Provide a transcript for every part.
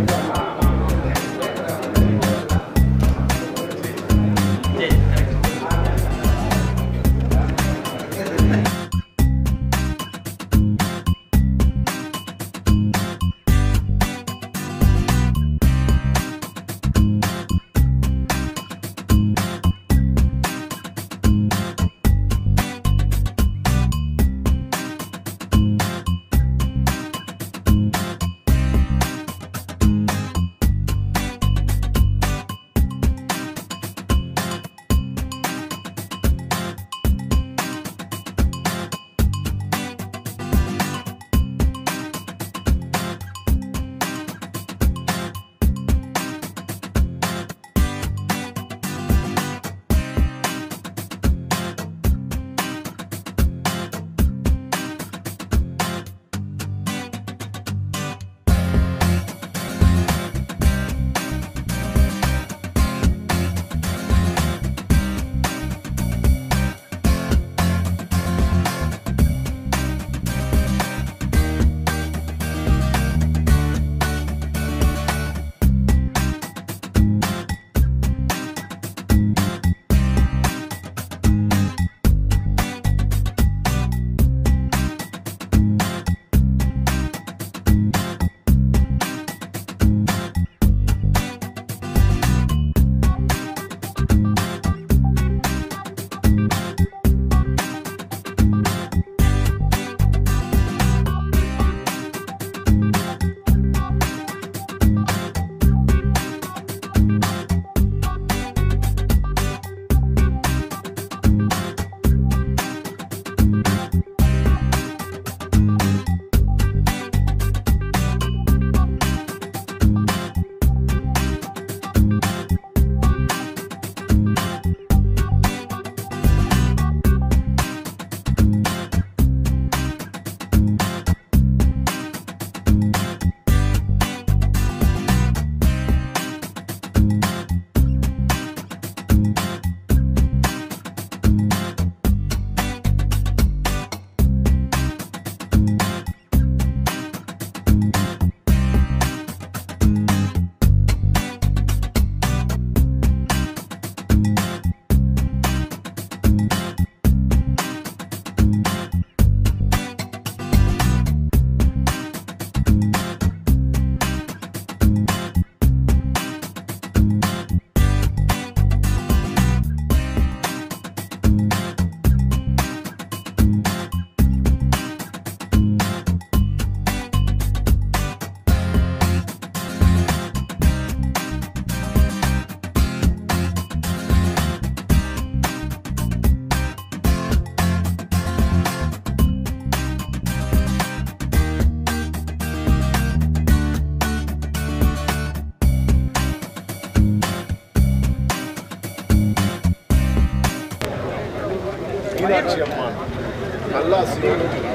மீனாட்சி அம்மான் நல்லாசி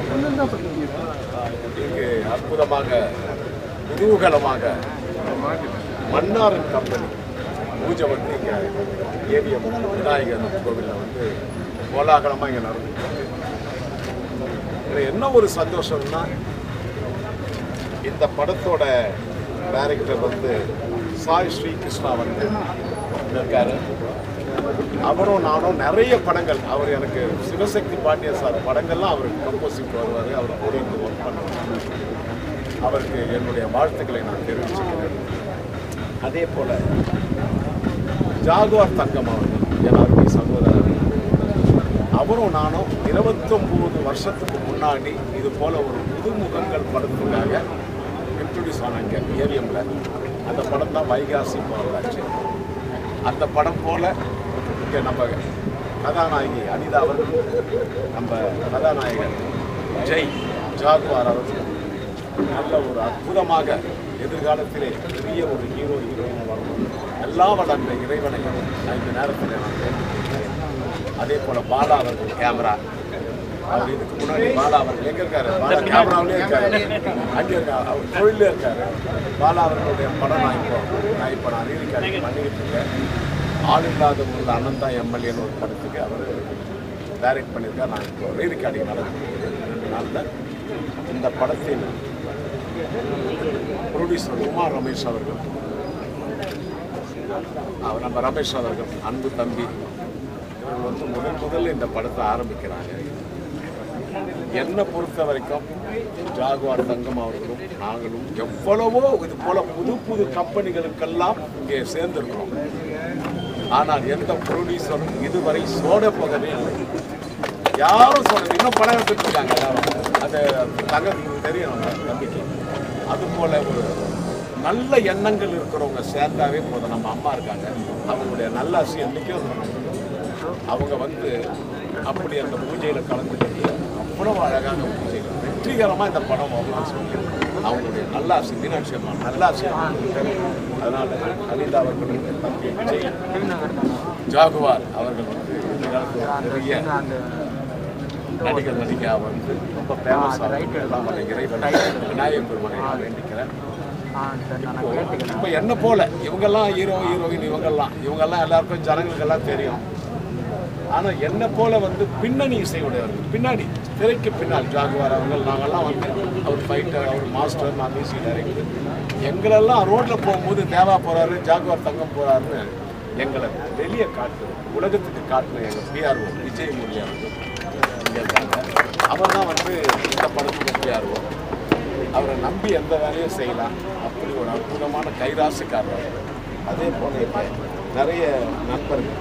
இங்கு அற்புதமாக குதூகலமாக மன்னாரன் கம்பெனி பூஜை வந்து இங்கே ஏவிஎம் விநாயகர் கோவிலில் வந்து கோலாகலமாக இங்கே நடந்துட்டு இருக்கு. இதுல என்ன ஒரு சந்தோஷம்னா இந்த படத்தோட டைரக்டர் வந்து சாய் ஸ்ரீ கிருஷ்ணா வந்து இருக்காரு அவரும் நானும் நிறைய படங்கள் அவர் எனக்கு சிவசக்தி பாண்டிய சார் படங்கள்லாம் அவர் கம்போசிங் வருவார் அவர் கூட இருந்து ஒர்க் பண்ணுவார் அவருக்கு என்னுடைய வாழ்த்துக்களை நான் தெரிவிச்சுக்கிறேன் அதே போல ஜாகுவார் தங்கம் அவர்கள் என் அருமை சகோதரர் அவரும் நானும் இருபத்தொம்போது வருஷத்துக்கு முன்னாடி இது போல ஒரு புதுமுகங்கள் படத்துக்காக இன்ட்ரடியூஸ் ஆனாங்க ஏவிஎம்ல அந்த படம் தான் வைகாசி போராட்சி அந்த படம் போல இங்கே நம்ம கதாநாயகி அனிதா அவர்கள் நம்ம கதாநாயகர் ஜெய் ஜாகுவார் அவர்கள் நல்ல ஒரு அற்புதமாக எதிர்காலத்திலே பெரிய ஒரு ஹீரோ ஹீரோயின் வரணும் எல்லாம் வளர்ந்த இறைவனை நான் இந்த நேரத்தில் நான் வேண்டிக்கிறேன் அதே போல பாலா அவர்கள் கேமரா அவர் இதுக்கு முன்னாடி பாலா அவர்கள் எங்க இருக்காரு பாலா கேமராவிலே இருக்காரு அங்கே இருக்காரு அவர் தொழிலே இருக்காரு பாலா அவர்களுடைய படம் நான் இப்போ நான் இப்போ நான் ரீதிக்காடி பண்ணிக்கிட்டு இருக்கேன் ஆள் இல்லாத உள்ள அனந்தா எம்எல்ஏன்னு ஒரு படத்துக்கு அவர் டைரக்ட் பண்ணியிருக்கார் நான் இப்போ ரீதிக்காடி நடந்து ரெண்டு நாளில் இந்த படத்தின் ப்ரொடியூசர் உமா ரமேஷ் அவர்கள் அவர் நம்ம ரமேஷ் அவர்கள் அன்பு தம்பி இவர்கள் வந்து முதல் முதல்ல இந்த படத்தை ஆரம்பிக்கிறாங்க என்னை பொறுத்த வரைக்கும் ஜாகுவார் தங்கம் அவர்களும் நாங்களும் எவ்வளவோ இது போல புது புது கம்பெனிகளுக்கெல்லாம் இங்கே சேர்ந்திருக்கிறோம் ஆனால் எந்த ப்ரொடியூசரும் இதுவரை சோட போகவே இல்லை யாரும் சொல்றது இன்னும் படம் எடுத்துட்டு இருக்காங்க எல்லாரும் அது தங்கத்துக்கு தெரியும் நம்ம தம்பிக்கு அது போல ஒரு நல்ல எண்ணங்கள் இருக்கிறவங்க சேர்ந்தாவே போதும் நம்ம அம்மா இருக்காங்க அவங்களுடைய நல்ல ஆசை என்றைக்கும் இருக்கணும் அவங்க வந்து அப்படி அந்த பூஜையில கலந்துக்கிட்டு அவ்வளவு அழகான பூஜைகள் வெற்றிகரமா இந்த படம் வரணும்னு சொல்லி அவங்களுடைய நல்ல ஆசை மீனாட்சி அம்மா நல்ல ஆசை அதனால அனிதா அவர்களுடைய தம்பி விஜய் ஜாகுவார் அவர்கள் வந்து இந்த காலத்துல நிறைய நடிகர் நடிகா வந்து ரொம்ப ஃபேமஸ் ஆகும் எல்லாம் வல்ல இறைவன் விநாயகர் பெருமனை நான் வேண்டிக்கிறேன் இப்போ என்ன போல இவங்கெல்லாம் ஹீரோ ஹீரோயின் இவங்கெல்லாம் இவங்கெல்லாம் எல்லாருக்கும் ஜனங்களுக்கெல்லாம் தெரியும் ஆனால் என்ன போல வந்து பின்னணி இசையுடையவர்கள் பின்னாடி திரைக்கு பின்னால் ஜாகுவார் அவர்கள் நாங்கெல்லாம் வந்து அவர் ஃபைட்டர் அவர் மாஸ்டர் நான் மியூசிக் டைரக்டர் எங்களெல்லாம் ரோட்டில் போகும்போது தேவா போகிறாரு ஜாகுவார் தங்கம் போகிறாருன்னு எங்களை வெளியே காட்டு உலகத்துக்கு காட்டுன எங்கள் பிஆர்ஓ விஜய் மொழி அவர்கள் இங்கே இருக்காங்க அவர் தான் வந்து இந்த படத்துக்கு பிஆர்ஓ அவரை நம்பி எந்த வேலையும் செய்யலாம் அப்படி ஒரு அற்புதமான கைராசிக்காரர் அதே போல இப்ப நிறைய நண்பர்கள்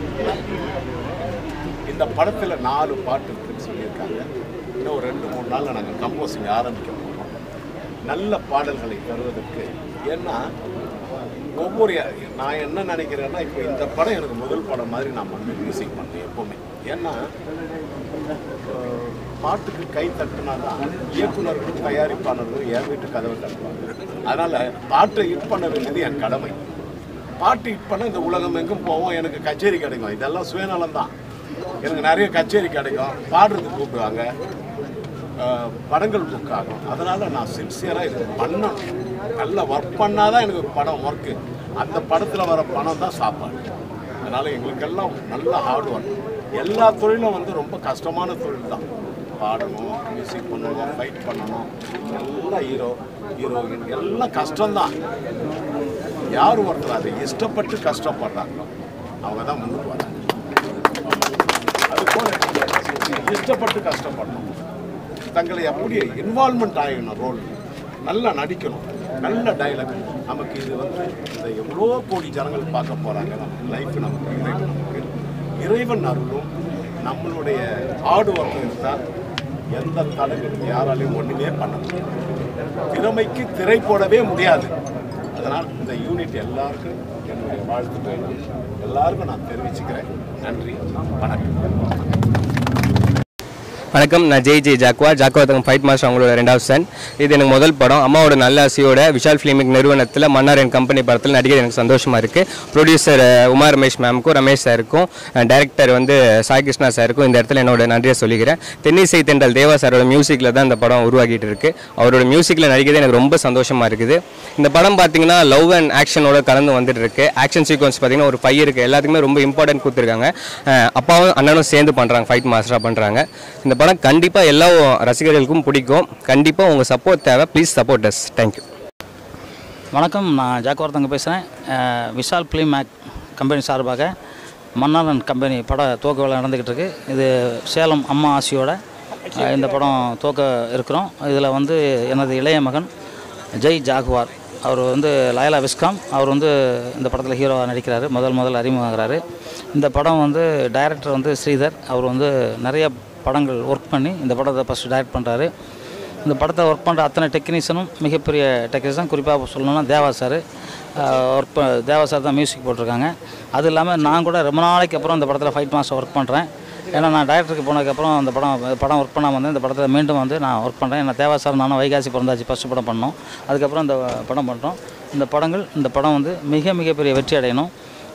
இந்த படத்தில் நாலு பாட்டு இருக்குன்னு சொல்லியிருக்காங்க இன்னும் ஒரு ரெண்டு மூணு நாளில் நாங்கள் கம்போசிங் ஆரம்பிக்க போகிறோம் நல்ல பாடல்களை தருவதற்கு ஏன்னா ஒவ்வொரு நான் என்ன நினைக்கிறேன்னா இப்போ இந்த படம் எனக்கு முதல் படம் மாதிரி நான் வந்து மியூசிக் பண்ணுறேன் எப்போவுமே ஏன்னா அஹ், பாட்டுக்கு கை தட்டுனா தான் இயக்குனர்களும் தயாரிப்பாளர்களும் என் வீட்டு கதவை தட்டுவாங்க அதனால் பாட்டை ஹிட் பண்ண வேண்டியது என் கடமை பாட்டு ஹிட் பண்ண இந்த உலகம் எங்கும் போவோம் எனக்கு கச்சேரி கிடைக்கும் இதெல்லாம் சுயநலம் தான் எனக்கு நிறைய கச்சேரி கிடைக்கும் பாடுறதுக்கு கூப்பிடுவாங்க அஹ், படங்கள் புக் ஆகும் அதனால் நான் சின்சியராக இது பண்ணணும் நல்லா ஒர்க் பண்ணால் தான் எனக்கு படம் ஒர்க்கு அந்த படத்தில் வர பணம் தான் சாப்பாடு அதனால் எங்களுக்கெல்லாம் நல்ல ஹார்ட் ஒர்க் எல்லா தொழிலும் வந்து ரொம்ப கஷ்டமான தொழில் தான் பாடணும் மியூசிக் பண்ணணும் ஃபைட் பண்ணணும் எல்லாம் ஹீரோ ஹீரோயின் எல்லாம் கஷ்டம்தான் யார் ஒருத்தர் அதை இஷ்டப்பட்டு கஷ்டப்படுறாங்களோ அவங்க தான் முன்னுக்கு வராங்க அது போல இஷ்டப்பட்டு கஷ்டப்படணும் தங்களை அப்படியே இன்வால்மெண்ட் ஆகிடணும் ரோல் நல்லா நடிக்கணும் நல்ல டைலாக் நமக்கு இது வந்து இந்த எவ்வளோ கோடி ஜனங்கள் பார்க்க போகிறாங்க நம்ம லைஃப் நமக்கு இறைவன் நமக்கு இறைவன் அருளும் நம்மளுடைய ஹார்டு ஒர்க் இருந்தால் எந்த தடங்களும் யாராலையும் ஒன்றுமே பண்ண முடியாது திறமைக்கு திரை போடவே முடியாது அதனால் இந்த யூனிட் எல்லாருக்கும் என்னுடைய வாழ்த்துக்களை நான் எல்லாருக்கும் நான் தெரிவிச்சுக்கிறேன் நன்றி வணக்கம் வணக்கம் நான் ஜெய் ஜெய் ஜாக்வா ஜாக்வா தங்க ஃபைட் மாஸ்டர் அவங்களோட ரெண்டாவது சன் இது எனக்கு முதல் படம் அம்மாவோட நல்ல ஆசையோட விஷால் ஃபிலிமிக் நிறுவனத்தில் மன்னார் என் கம்பெனி படத்தில் நடிகர் எனக்கு சந்தோஷமாக இருக்குது ப்ரொடியூசர் உமா ரமேஷ் மேமுக்கும் ரமேஷ் சாருக்கும் டைரக்டர் வந்து சாய் கிருஷ்ணா சாருக்கும் இந்த இடத்துல என்னோட நன்றியை சொல்லிக்கிறேன் தென்னிசை தென்றல் தேவா சாரோட மியூசிக்கில் தான் இந்த படம் உருவாகிட்டு இருக்கு அவரோட மியூசிக்கில் நடிக்கிறது எனக்கு ரொம்ப சந்தோஷமாக இருக்குது இந்த படம் பார்த்தீங்கன்னா லவ் அண்ட் ஆக்ஷனோட கலந்து வந்துட்டு இருக்கு ஆக்ஷன் சீக்வன்ஸ் பார்த்தீங்கன்னா ஒரு ஃபைவ் இருக்குது எல்லாத்துக்குமே ரொம்ப இம்பார்ட்டன்ட் கொடுத்துருக்காங்க அஹ் அப்பாவும் அண்ணனும் சேர்ந்து பண்ணுறாங்க ஃபைட் மாஸ்டராக பண்ணுறாங்க இந்த படம் கண்டிப்பாக எல்லா ரசிகர்களுக்கும் பிடிக்கும் கண்டிப்பாக உங்கள் சப்போர்ட் தேவை ப்ளீஸ் சப்போர்ட் அஸ் தேங்க்யூ வணக்கம் நான் ஜாக்குவார்த்தங்க பேசுகிறேன் விஷால் ஃபிலிம் மேக் கம்பெனி சார்பாக மன்னாரன் கம்பெனி பட துவக்க விழா நடந்துக்கிட்டு இருக்கு இது சேலம் அம்மா ஆசியோட அஹ், இந்த படம் துவக்க இருக்கிறோம் இதில் வந்து எனது இளைய மகன் ஜெய் ஜாகுவார் அவர் வந்து லயலா விஸ்காம் அவர் வந்து இந்த படத்தில் ஹீரோவாக நடிக்கிறாரு முதல் முதல் அறிமுகமாகிறாரு இந்த படம் வந்து டைரக்டர் வந்து ஸ்ரீதர் அவர் வந்து நிறைய படங்கள் ஒர்க் பண்ணி இந்த படத்தை ஃபஸ்ட்டு டைரக்ட் பண்ணுறாரு இந்த படத்தை ஒர்க் பண்ணுற அத்தனை டெக்னீஷியனும் மிகப்பெரிய டெக்னீஷியன் குறிப்பாக சொல்லணும்னா தேவா சார் ஒர்க் ப தேவா சார் தான் மியூசிக் போட்டிருக்காங்க அது இல்லாமல் நான் கூட ரொம்ப நாளைக்கு அப்புறம் இந்த படத்தில் ஃபைட் மாஸ்டர் ஒர்க் பண்ணுறேன் ஏன்னா நான் டைரக்டருக்கு போனதுக்கப்புறம் அந்த படம் படம் ஒர்க் பண்ணாமல் வந்து இந்த படத்தில் மீண்டும் வந்து நான் ஒர்க் பண்ணுறேன் ஏன்னா தேவா சார் நானும் வைகாசி பிறந்தாச்சு ஃபஸ்ட்டு படம் பண்ணோம் அதுக்கப்புறம் இந்த படம் பண்ணுறோம் இந்த படங்கள் இந்த படம் வந்து மிக மிகப்பெரிய வெற்றி அடையணும்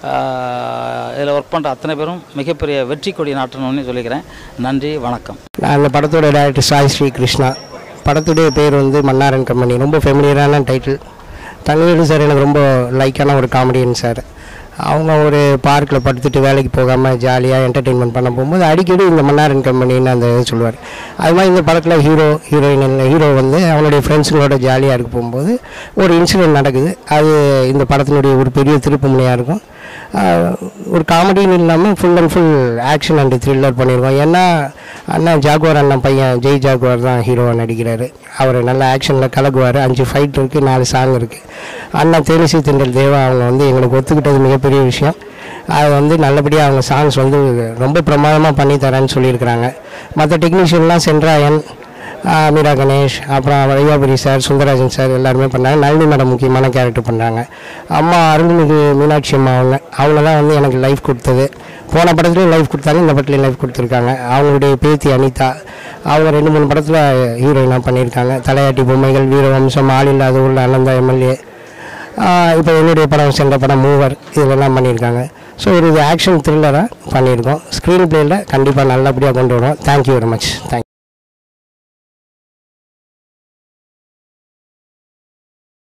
இதில் ஒர்க் பண்ணுற அத்தனை பேரும் மிகப்பெரிய வெற்றி கொடி நாட்டணும்னு சொல்லிக்கிறேன் நன்றி வணக்கம் நான் அந்த படத்தோட டைரக்டர் சாய் ஸ்ரீ கிருஷ்ணா படத்துடைய பேர் வந்து மன்னாரன் கம்பெனி ரொம்ப ஃபெமிலியரான டைட்டில் தங்கவேலு சார் எனக்கு ரொம்ப லைக்கான ஒரு காமெடியன் சார் அவங்க ஒரு பார்க்கில் படுத்துட்டு வேலைக்கு போகாமல் ஜாலியாக என்டர்டெயின்மெண்ட் பண்ண போகும்போது அடிக்கடி இந்த மன்னாரன் கம்பெனின்னு அந்த இது சொல்லுவார் அது மாதிரி இந்த படத்தில் ஹீரோ ஹீரோயின் ஹீரோ வந்து அவனுடைய ஃப்ரெண்ட்ஸுங்களோட ஜாலியாக இருக்க போகும்போது ஒரு இன்சிடென்ட் நடக்குது அது இந்த படத்தினுடைய ஒரு பெரிய திருப்புமுனையாக இருக்கும் ஆஹ் ஒரு காமெடின்னு இல்லாமல் full and full action and thriller பண்ணியிருக்கோம் ஏன்னா அண்ணன் ஜாகுவார் அண்ணன் பையன் ஜெய் ஜாகுவார் தான் ஹீரோவாக நடிக்கிறாரு அவர் நல்ல ஆக்ஷனில் கலக்குவார் அஞ்சு ஃபைட் இருக்குது நாலு சாங் இருக்குது அண்ணன் தேனிசி திண்டல் தேவா அவங்க வந்து எங்களுக்கு ஒத்துக்கிட்டது மிகப்பெரிய விஷயம் அது வந்து நல்லபடியாக அவங்க சாங்ஸ் வந்து ரொம்ப பிரமாதமாக பண்ணி தரேன்னு சொல்லியிருக்கிறாங்க மற்ற டெக்னீஷியன்லாம் சென்ட்ராயன் ஆஹ் மீரா கணேஷ் அப்புறம் வையாபுரி சார் சுந்தரராஜன் சார் எல்லாருமே பண்ணாங்க நளினி மேடம் முக்கியமான கேரக்டர் பண்ணுறாங்க அம்மா அருள்மிகு மீனாட்சி அம்மா அவங்க அவங்க தான் வந்து எனக்கு லைஃப் கொடுத்தது போன படத்துலையும் லைஃப் கொடுத்தாங்க இந்த படத்துலையும் லைஃப் கொடுத்துருக்காங்க அவங்களுடைய பேத்தி அனிதா அவங்க ரெண்டு மூணு படத்தில் ஹீரோயினாக பண்ணியிருக்காங்க தலையாட்டி பொம்மைகள் வீரவம்சம் ஆள் இல்லாத உள்ள அனந்தா எம்எல்ஏ இப்போ என்னுடைய படம் சென்ற படம் மூவர் இதெல்லாம் பண்ணியிருக்காங்க ஸோ ஒரு இது ஆக்ஷன் த்ரில்லராக பண்ணியிருக்கோம் ஸ்க்ரீன் பிளேயில் கண்டிப்பாக நல்லபடியாக கொண்டு வரோம் தேங்க்யூ வெரி மச் தேங்க்யூ